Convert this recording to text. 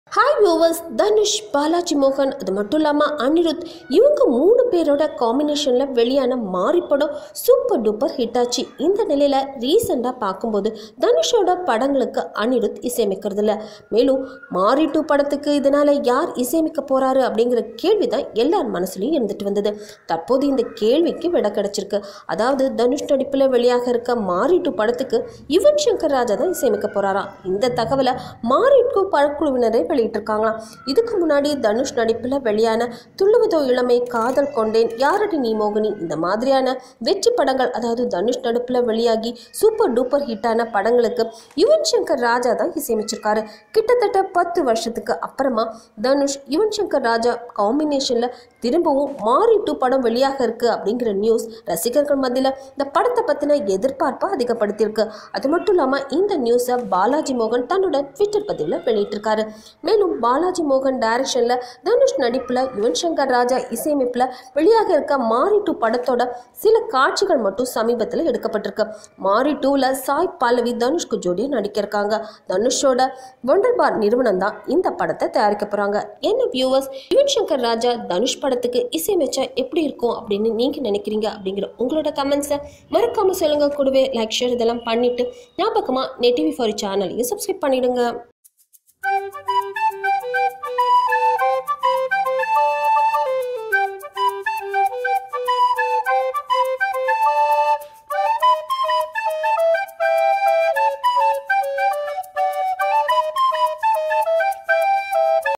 hi viewers Dhanush Balaji மோகன் அது மட்டும் இல்லாமல் அனிருத் இவங்க மூணு பேரோட காம்பினேஷனில் வெளியான மாறி படம் சூப்பர் டூப்பர் ஹிட் ஆச்சு இந்த நிலையில் ரீசெண்டாக பார்க்கும்போது தனுஷோட படங்களுக்கு அனிருத் இசையமைக்கிறது இல்ல மேலும் மாறி டூ படத்துக்கு இதனால் யார் இசையமைக்க போகிறாரு அப்படிங்கிற கேள்வி தான் எல்லார் மனசுலையும் இருந்துட்டு வந்தது தற்போது இந்த கேள்விக்கு விட கிடைச்சிருக்கு அதாவது தனுஷ் நடிப்பில் வெளியாக இருக்க மாறி டூ படத்துக்கு யுவன் சங்கர் ராஜா தான் இசையமைக்க போகிறாராம் இந்த தகவலை மாறி டூ படக்குழுவினரே வெளியிட்டிருக்காங்களாம் இதுக்கு முன்னாடி தனுஷ் நடிப்பில் வெளியான துள்ளுவதோ இளமை காதல் கொண்டேன் யாரடி நீ மோகினி இந்த மாதிரியான வெற்றி படங்கள் அதாவது தனுஷ் நடிப்பில் வெளியாகி சூப்பர் டூப்பர் ஹிட்டான படங்களுக்கு யுவன் சங்கர் ராஜா தான் இசையமைச்சிருக்காரு கிட்டத்தட்ட பத்து வருஷத்துக்கு அப்புறமா தனுஷ் யுவன் சங்கர் ராஜா காம்பினேஷனில் திரும்பவும் மாறி டூ படம் வெளியாக இருக்கு அப்படிங்கிற நியூஸ் ரசிகர்கள் மத்தியில் இந்த படத்தை பற்றின எதிர்பார்ப்பை அதிகப்படுத்தியிருக்கு அது மட்டும் இல்லாமல் இந்த நியூஸை பாலாஜி மோகன் தன்னோட ட்விட்டர் பதிவில் வெளியிட்டிருக்காரு மேலும் பாலாஜி மோகன் டைரக்ஷனில் தனுஷ் நடிப்பில் யுவன் சங்கர் ராஜா இசையமைப்பில் வெளியாக இருக்க மாரி டூ படத்தோட சில காட்சிகள் மட்டும் சமீபத்தில் எடுக்கப்பட்டிருக்கு மாரி டூவில் சாய் பல்லவி தனுஷ்க்கு ஜோடியாக நடிக்க இருக்காங்க தனுஷோட ஒண்டர் பார் நிறுவனம் தான் இந்த படத்தை தயாரிக்க போகிறாங்க என்ன வியூவர்ஸ் யுவன் சங்கர் ராஜா தனுஷ் படத்துக்கு இசையமைச்சா எப்படி இருக்கும் அப்படின்னு நீங்கள் நினைக்கிறீங்க அப்படிங்கிற உங்களோட கமெண்ட்ஸை மறக்காமல் சொல்லுங்கள் கூடவே லைக் ஷேர் இதெல்லாம் பண்ணிவிட்டு ஞாபகமாக நெட்டிவி ஃபார் சேனலையும் சப்ஸ்கிரைப் பண்ணிவிடுங்க